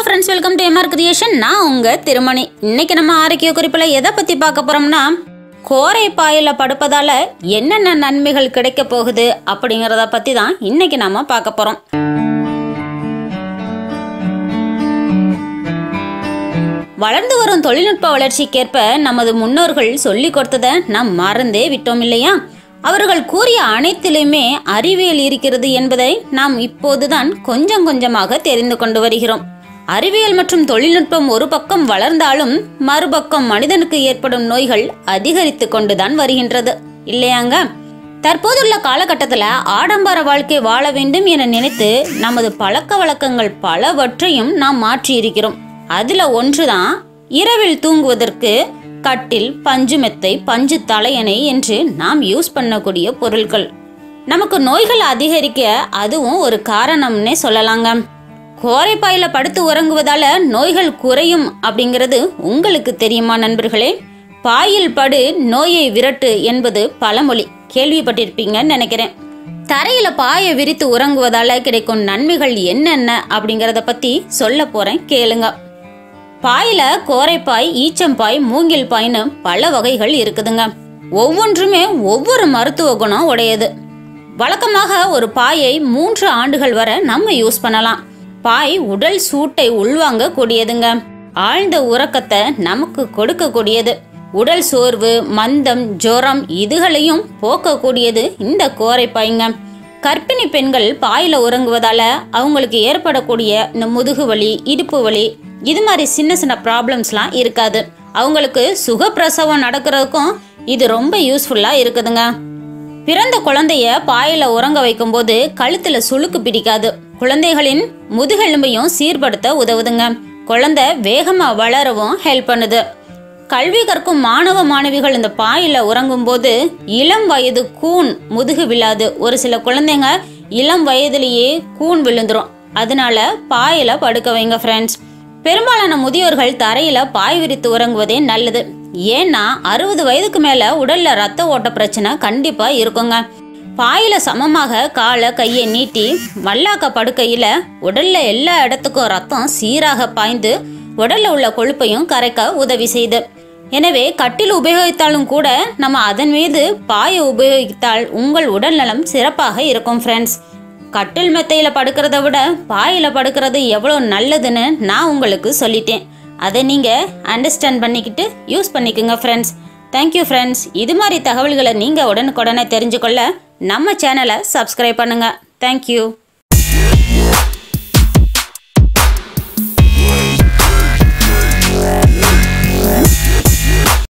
friends welcome to MR creation நான் உங்க திருமணி இன்னைக்கு நம்ம ஆரோக்கிய குறிப்பில் எதை பத்தி பார்க்க போறோம்னா கோரை பாயில படுப்பதால என்னென்ன நன்மைகள் கிடைக்க போகுது அப்படிங்கிறத பத்தி தான் இன்னைக்கு நாம பார்க்க போறோம் வளர்ந்து வரும் தொழில்நுட்ப வளர்ச்சிக்கேற்ப நமது முன்னோர்கள் சொல்லி கொடுத்ததை நாம் மறந்தே விட்டோம் இல்லையா அவர்கள் கூறிய அனைத்திலுமே அறிவியல் இருக்கிறது என்பதை நாம் இப்போதுதான் கொஞ்சம் கொஞ்சமாக தெரிந்து கொண்டு வருகிறோம் அறிவியல் மற்றும் தொழில்நுட்பம் ஒரு பக்கம் வளர்ந்தாலும் மறுபக்கம் மனிதனுக்கு ஏற்படும் நோய்கள் அதிகரித்து கொண்டுதான் வருகின்றது இல்லையாங்க தற்போதுள்ள காலகட்டத்தில் ஆடம்பர வாழ்க்கை வாழ வேண்டும் என நினைத்து நமது பழக்க வழக்கங்கள் பலவற்றையும் நாம் மாற்றி இருக்கிறோம் அதுல ஒன்றுதான் இரவில் தூங்குவதற்கு கட்டில் பஞ்சு மெத்தை பஞ்சு தலையணை என்று நாம் யூஸ் பண்ணக்கூடிய பொருட்கள் நமக்கு நோய்கள் அதிகரிக்க அதுவும் ஒரு காரணம்னே சொல்லலாங்க கோரைப்பாயில படுத்து உறங்குவதால நோய்கள் குறையும் அப்படிங்கிறது உங்களுக்கு தெரியுமா நண்பர்களே பாயில் படு நோயை விரட்டு என்பது பழமொழி கேள்விப்பட்டிருப்பீங்கன்னு நினைக்கிறேன் தரையில பாயை விரித்து உறங்குவதால கிடைக்கும் நன்மைகள் என்னென்ன அப்படிங்கறத பத்தி சொல்ல போறேன் கேளுங்க பாயில கோரைப்பாய் ஈச்சம்பாய் மூங்கில் பாய்னு பல வகைகள் இருக்குதுங்க ஒவ்வொன்றுமே ஒவ்வொரு மருத்துவ குணம் உடையது வழக்கமாக ஒரு பாயை மூன்று ஆண்டுகள் வரை நம்ம யூஸ் பண்ணலாம் பாய் உடல் சூட்டை உள்வாங்க கூடியதுங்க ஆழ்ந்த உறக்கத்தை நமக்கு கொடுக்கக்கூடியது உடல் சோர்வு மந்தம் ஜுரம் இதுகளையும் போக்கக்கூடியது இந்த கோரைப்பாய்ங்க கர்ப்பிணி பெண்கள் பாயில உறங்குவதால அவங்களுக்கு ஏற்படக்கூடிய இந்த முதுகு வலி இடுப்பு வலி இது மாதிரி சின்ன சின்ன ப்ராப்ளம்ஸ்லாம் இருக்காது அவங்களுக்கு சுகப்பிரசவம் நடக்கிறதுக்கும் இது ரொம்ப யூஸ்ஃபுல்லா இருக்குதுங்க பிறந்த குழந்தைய பாயில உறங்க வைக்கும்போது கழுத்துல சுளுக்கு பிடிக்காது குழந்தைகளின் முதுகெலும்பையும் சீர்படுத்த உதவுதுங்க குழந்தை வேகமா வளரவும் ஹெல்ப் பண்ணுது கல்வி கற்கும் மாணவ மாணவிகள் இந்த பாயில உறங்கும் போது இளம் வயது கூன் முதுகு விழாது ஒரு சில குழந்தைங்க இளம் வயதிலேயே கூன் விழுந்துரும் அதனால பாயில படுக்க வைங்க ஃப்ரெண்ட்ஸ் பெரும்பாலான முதியோர்கள் தரையில பாய் விரித்து உறங்குவதே நல்லது ஏன்னா அறுபது வயதுக்கு மேல உடல்ல ரத்த ஓட்ட பிரச்சனை கண்டிப்பா இருக்குங்க பாயில சமமாக காலை கையை நீட்டி மல்லாக்க படுக்கையில உடல்ல எல்லா இடத்துக்கும் ரத்தம் சீராக பாய்ந்து உடல்ல உள்ள கொழுப்பையும் கரைக்க உதவி செய்து எனவே கட்டில் உபயோகித்தாலும் கூட நம்ம அதன் மீது பாயை உபயோகித்தால் உங்கள் உடல் நலம் சிறப்பாக இருக்கும் ஃப்ரெண்ட்ஸ் கட்டில் மெத்தையில படுக்கிறத விட பாயில படுக்கிறது எவ்வளோ நல்லதுன்னு நான் உங்களுக்கு சொல்லிட்டேன் அதை நீங்க அண்டர்ஸ்டாண்ட் பண்ணிக்கிட்டு யூஸ் பண்ணிக்கோங்க ஃப்ரெண்ட்ஸ் தேங்க்யூ ஃப்ரெண்ட்ஸ் இது மாதிரி தகவல்களை நீங்க உடனுக்குடனே தெரிஞ்சுக்கொள்ள நம்ம சேனலை சப்ஸ்கிரைப் பண்ணுங்க தேங்க்யூ